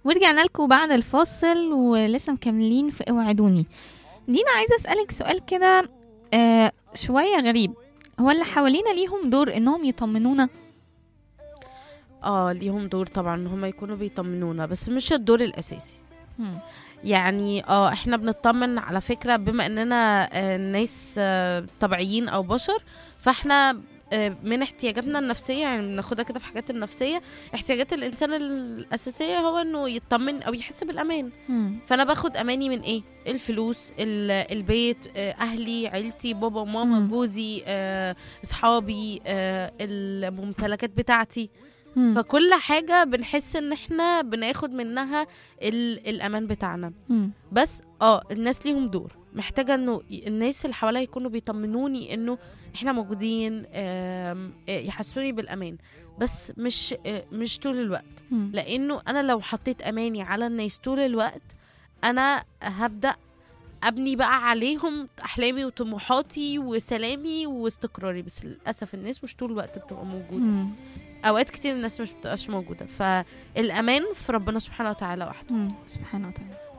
ورجعنا لكم بعد الفاصل ولسه مكملين في اوعدوني دينا عايزه اسالك سؤال كده آه شويه غريب هو اللي حوالينا ليهم دور انهم يطمنونا اه ليهم دور طبعا ان هم يكونوا بيطمنونا بس مش الدور الاساسي مم. يعني اه احنا بنطمن على فكره بما اننا آه، ناس آه، طبيعيين او بشر فاحنا آه، من احتياجاتنا النفسيه يعني بناخدها كده في حاجات النفسيه احتياجات الانسان الاساسيه هو انه يطمن او يحس بالامان مم. فانا باخد اماني من ايه الفلوس ال- البيت آه، اهلي عيلتي بابا وماما مم. جوزي آه، اصحابي آه، الممتلكات بتاعتي مم. فكل حاجه بنحس ان احنا بناخد منها ال- الامان بتاعنا مم. بس اه الناس ليهم دور محتاجه انه ي- الناس اللي حواليا يكونوا بيطمنوني انه احنا موجودين آم، آه، يحسوني بالامان بس مش آه، مش طول الوقت مم. لانه انا لو حطيت اماني على الناس طول الوقت انا هبدا ابني بقى عليهم احلامي وطموحاتي وسلامي واستقراري بس للاسف الناس مش طول الوقت بتبقى موجوده مم. اوقات كتير الناس مش بتبقاش موجوده فالامان في ربنا سبحانه وتعالى وحده مم. سبحانه وتعالى